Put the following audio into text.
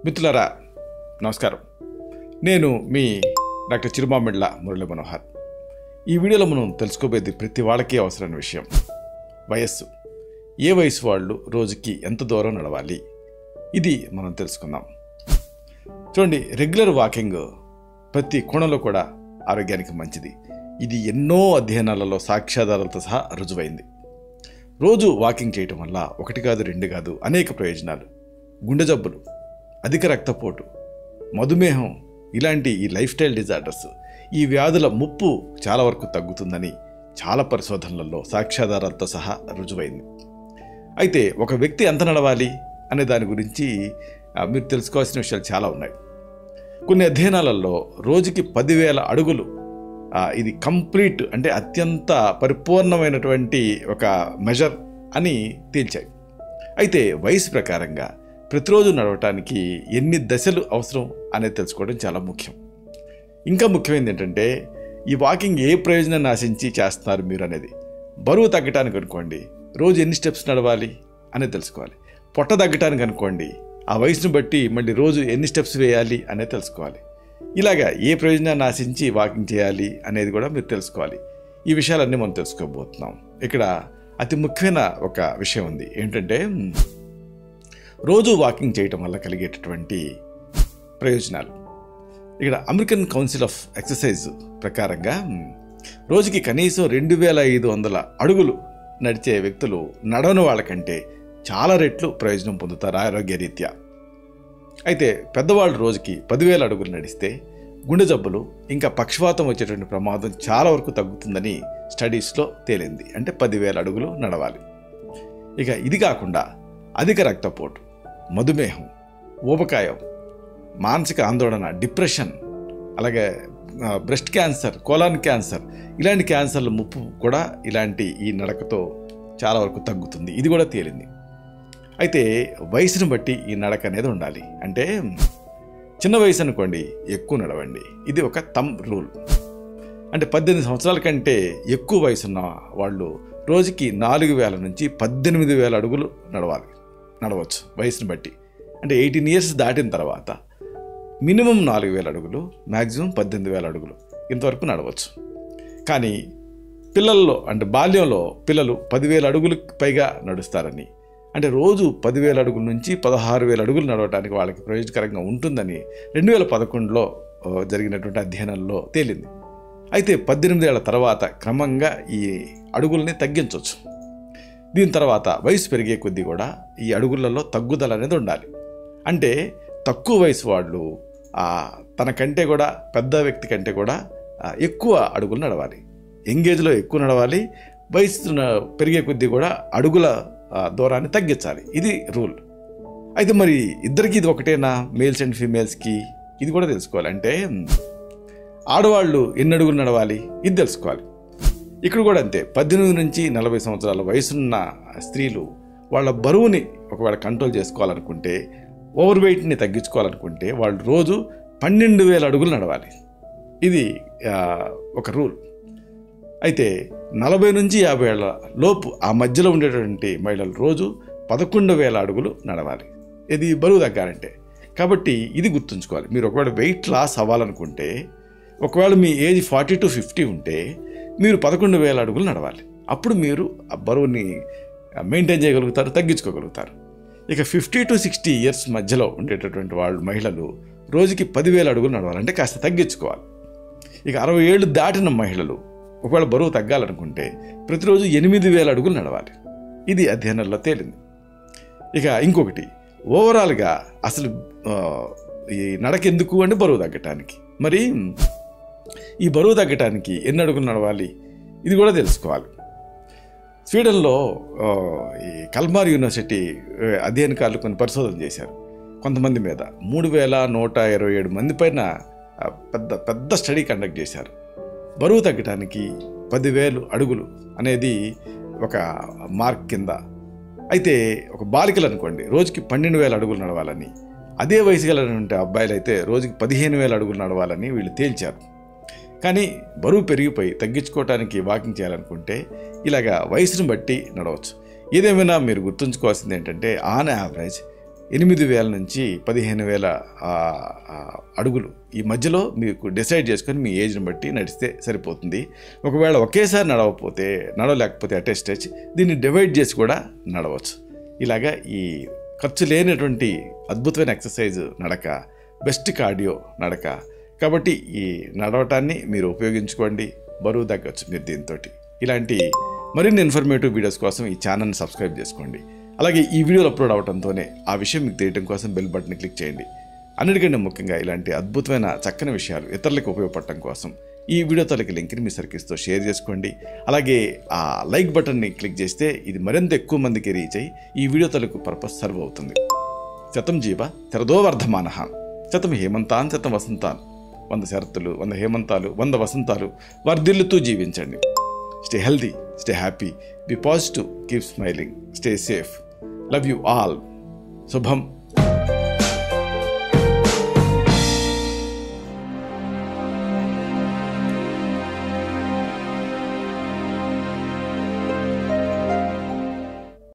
మిత్రులారా నమస్కారం నేను మీ డాక్టర్ చిరుమామిళ్ళ మురళీ మనోహర్ ఈ వీడియోలో మనం తెలుసుకోబోయేది ప్రతి వాళ్ళకి అవసరమైన విషయం వయస్సు ఏ వయసు వాళ్ళు రోజుకి ఎంత దూరం నడవాలి ఇది మనం తెలుసుకుందాం చూడండి రెగ్యులర్ వాకింగ్ ప్రతి కోణంలో కూడా ఆరోగ్యానికి మంచిది ఇది ఎన్నో అధ్యయనాలలో సాక్ష్యాధారాలతో సహా రుజువైంది రోజు వాకింగ్ చేయటం వల్ల ఒకటి కాదు రెండు కాదు అనేక ప్రయోజనాలు గుండె జబ్బులు అధిక రక్తపోటు మధుమేహం ఇలాంటి ఈ లైఫ్ స్టైల్ డిజార్డర్స్ ఈ వ్యాధుల ముప్పు చాలా వరకు తగ్గుతుందని చాలా పరిశోధనలలో సాక్ష్యాధారాలతో సహా రుజువైంది అయితే ఒక వ్యక్తి ఎంత నడవాలి అనే దాని గురించి ఆ, మీరు తెలుసుకోవాల్సిన విషయాలు చాలా ఉన్నాయి కొన్ని అధ్యయనాలలో రోజుకి పదివేల అడుగులు ఆ, ఇది కంప్లీట్ అంటే అత్యంత పరిపూర్ణమైనటువంటి ఒక మెజర్ అని తేల్చాయి అయితే వయసు ప్రకారంగా ప్రతిరోజు నడవటానికి ఎన్ని దశలు అవసరం అనేది తెలుసుకోవడం చాలా ముఖ్యం ఇంకా ముఖ్యమైనది ఏంటంటే ఈ వాకింగ్ ఏ ప్రయోజనాన్ని ఆశించి చేస్తున్నారు మీరు అనేది బరువు తగ్గటానికి అనుకోండి రోజు ఎన్ని స్టెప్స్ నడవాలి అనేది తెలుసుకోవాలి పొట్ట తగ్గటానికి అనుకోండి ఆ వయసును బట్టి మళ్ళీ రోజు ఎన్ని స్టెప్స్ వేయాలి అనేది తెలుసుకోవాలి ఇలాగా ఏ ప్రయోజనాన్ని ఆశించి వాకింగ్ చేయాలి అనేది కూడా మీరు తెలుసుకోవాలి ఈ విషయాలన్నీ మనం తెలుసుకోబోతున్నాం ఇక్కడ అతి ముఖ్యమైన ఒక విషయం ఉంది ఏంటంటే మ్, రోజు వాకింగ్ చేయటం వల్ల కలిగేటటువంటి ప్రయోజనాలు ఇక్కడ అమెరికన్ కౌన్సిల్ ఆఫ్ ఎక్సర్సైజ్ ప్రకారంగా మ్, రోజుకి కనీసం రెండు వేల ఐదు వందల అడుగులు నడిచే వ్యక్తులు నడవని వాళ్ళకంటే చాలా రెట్లు ప్రయోజనం పొందుతారు ఆరోగ్య రీత్యా అయితే పెద్దవాళ్ళు రోజుకి పదివేల అడుగులు నడిస్తే గుండె జబ్బులు ఇంకా పక్షవాతం వచ్చేటువంటి ప్రమాదం చాలా వరకు తగ్గుతుందని స్టడీస్లో తేలింది అంటే పదివేల అడుగులు నడవాలి ఇక ఇది కాకుండా అధిక రక్తపోటు మధుమేహం ఊబకాయం మానసిక ఆందోళన డిప్రెషన్ అలాగే ఆ, బ్రెస్ట్ క్యాన్సర్ కోలాన్ క్యాన్సర్ ఇలాంటి క్యాన్సర్ల ముప్పు కూడా ఇలాంటి ఈ నడకతో చాలా వరకు తగ్గుతుంది ఇది కూడా తేలింది అయితే వయసును బట్టి ఈ నడక అనేది ఉండాలి అంటే చిన్న వయసు అనుకోండి ఎక్కువ నడవండి ఇది ఒక తమ్ రూల్ అంటే పద్దెనిమిది సంవత్సరాల కంటే ఎక్కువ వయసున్న వాళ్ళు రోజుకి నాలుగు వేల నుంచి పద్దెనిమిది వేల అడుగులు నడవాలి నడవచ్చు వయసును బట్టి అంటే ఎయిటీన్ ఇయర్స్ దాటిన తర్వాత మినిమం నాలుగు వేల అడుగులు మ్యాక్సిమం పద్దెనిమిది వేల అడుగులు ఇంతవరకు నడవచ్చు కానీ పిల్లల్లో అంటే బాల్యంలో పిల్లలు పదివేల అడుగులకు పైగా నడుస్తారని అంటే రోజు పదివేల అడుగుల నుంచి పదహారు వేల అడుగులు నడవడానికి వాళ్ళకి ప్రయోజనకరంగా ఉంటుందని రెండు వేల పదకొండులో ఆ, జరిగినటువంటి అధ్యయనంలో తేలింది అయితే పద్దెనిమిది ఏళ్ల తర్వాత క్రమంగా ఈ అడుగుల్ని తగ్గించవచ్చు దీని తర్వాత వయసు పెరిగే కొద్దీ కూడా ఈ అడుగులలో తగ్గుదల అనేది ఉండాలి అంటే తక్కువ వయసు వాళ్ళు ఆ, తన కంటే కూడా పెద్ద వ్యక్తి కంటే కూడా ఆ, ఎక్కువ అడుగులు నడవాలి ఎంగేజ్లో ఎక్కువ నడవాలి వయసు న- పెరిగే కొద్దీ కూడా అడుగుల ఆ, దూరాన్ని తగ్గించాలి ఇది రూల్ అయితే మరి ఇద్దరికి ఇది ఒకటేనా మేల్స్ అండ్ ఫీమేల్స్కి ఇది కూడా తెలుసుకోవాలి అంటే ఆడవాళ్ళు ఎన్ని అడుగులు నడవాలి ఇది తెలుసుకోవాలి ఇక్కడ కూడా అంతే పద్దెనిమిది నుంచి నలభై సంవత్సరాల వయసున్న స్త్రీలు వాళ్ళ బరువుని ఒకవేళ కంట్రోల్ చేసుకోవాలనుకుంటే ఓవర్ వెయిట్ని తగ్గించుకోవాలనుకుంటే వాళ్ళు రోజు పన్నెండు వేల అడుగులు నడవాలి ఇది ఆ, ఒక రూల్ అయితే నలభై నుంచి యాభై ఏళ్ళ లోపు ఆ మధ్యలో ఉండేటువంటి మహిళలు రోజు పదకొండు వేల అడుగులు నడవాలి ఇది బరువు తగ్గాలంటే కాబట్టి ఇది గుర్తుంచుకోవాలి మీరు ఒకవేళ వెయిట్ లాస్ అవ్వాలనుకుంటే ఒకవేళ మీ ఏజ్ ఫార్టీ టు ఫిఫ్టీ ఉంటే మీరు పదకొండు వేల అడుగులు నడవాలి అప్పుడు మీరు ఆ బరువుని మెయింటైన్ చేయగలుగుతారు తగ్గించుకోగలుగుతారు ఇక ఫిఫ్టీ టు సిక్స్టీ ఇయర్స్ మధ్యలో ఉండేటటువంటి వాళ్ళు మహిళలు రోజుకి పదివేల అడుగులు నడవాలంటే కాస్త తగ్గించుకోవాలి ఇక అరవై ఏళ్ళు దాటిన మహిళలు ఒకవేళ బరువు తగ్గాలనుకుంటే ప్రతిరోజు ఎనిమిది వేల అడుగులు నడవాలి ఇది అధ్యయనంలో తేలింది ఇక ఇంకొకటి ఓవరాల్గా అసలు ఆ, ఈ నడక ఎందుకు అంటే బరువు తగ్గటానికి మరి ఈ బరువు తగ్గటానికి ఎన్ని అడుగులు నడవాలి ఇది కూడా తెలుసుకోవాలి స్వీడన్లో ఆ, ఈ కల్మార్ యూనివర్సిటీ ఆ, అధ్యయనకారులు కొన్ని పరిశోధన చేశారు కొంతమంది మీద మూడు వేల నూట ఇరవై ఏడు మంది పైన ఆ, పెద్ద పెద్ద స్టడీ కండక్ట్ చేశారు బరువు తగ్గటానికి పదివేలు అడుగులు అనేది ఒక మార్క్ కింద అయితే ఒక బాలికలు అనుకోండి రోజుకి పన్నెండు వేల అడుగులు నడవాలని అదే వయసు గలటువంటి అబ్బాయిలు అయితే రోజుకి పదిహేను వేల అడుగులు నడవాలని వీళ్ళు తేల్చారు కానీ బరువు పెరిగిపోయి తగ్గించుకోవడానికి వాకింగ్ చేయాలనుకుంటే ఇలాగా వయసును బట్టి నడవచ్చు ఏదేమైనా మీరు గుర్తుంచుకోవాల్సింది ఏంటంటే ఆన్ యావరేజ్ ఎనిమిది వేల నుంచి పదిహేను వేల ఆ, ఆ, అడుగులు ఈ మధ్యలో మీకు డిసైడ్ చేసుకొని మీ ఏజ్ని బట్టి నడిస్తే సరిపోతుంది ఒకవేళ ఒకేసారి నడవకపోతే నడవలేకపోతే అటే స్టేజ్ దీన్ని డివైడ్ చేసి కూడా నడవచ్చు ఇలాగా ఈ ఖర్చు లేనటువంటి అద్భుతమైన ఎక్సర్సైజ్ నడక బెస్ట్ కార్డియో నడక కాబట్టి ఈ నడవటాన్ని మీరు ఉపయోగించుకోండి బరువు తగ్గచ్చు మీరు దీంతో ఇలాంటి మరిన్ని ఇన్ఫర్మేటివ్ వీడియోస్ కోసం ఈ ఛానల్ని సబ్స్క్రైబ్ చేసుకోండి అలాగే ఈ వీడియోలు అప్లోడ్ అవడంతోనే ఆ విషయం మీకు తెలియడం కోసం బెల్ బటన్ క్లిక్ చేయండి అన్నిటికంటే ముఖ్యంగా ఇలాంటి అద్భుతమైన చక్కని విషయాలు ఇతరులకు ఉపయోగపడటం కోసం ఈ వీడియో తలకి లింక్ని మీ సర్కిల్స్తో షేర్ చేసుకోండి అలాగే ఆ లైక్ బటన్ని క్లిక్ చేస్తే ఇది మరింత ఎక్కువ మందికి రీచ్ అయ్యి ఈ వీడియో తలకు పర్పస్ సర్వ్ అవుతుంది శతం జీవ శరదో వర్ధమాన శతం హేమంతాన్ శతం వసంతాన్ వంద శరత్తులు వంద హేమంతాలు వంద వసంతాలు వర్ధిల్లుతూ జీవించండి stay healthy stay happy be positive keep smiling stay safe love you all శుభం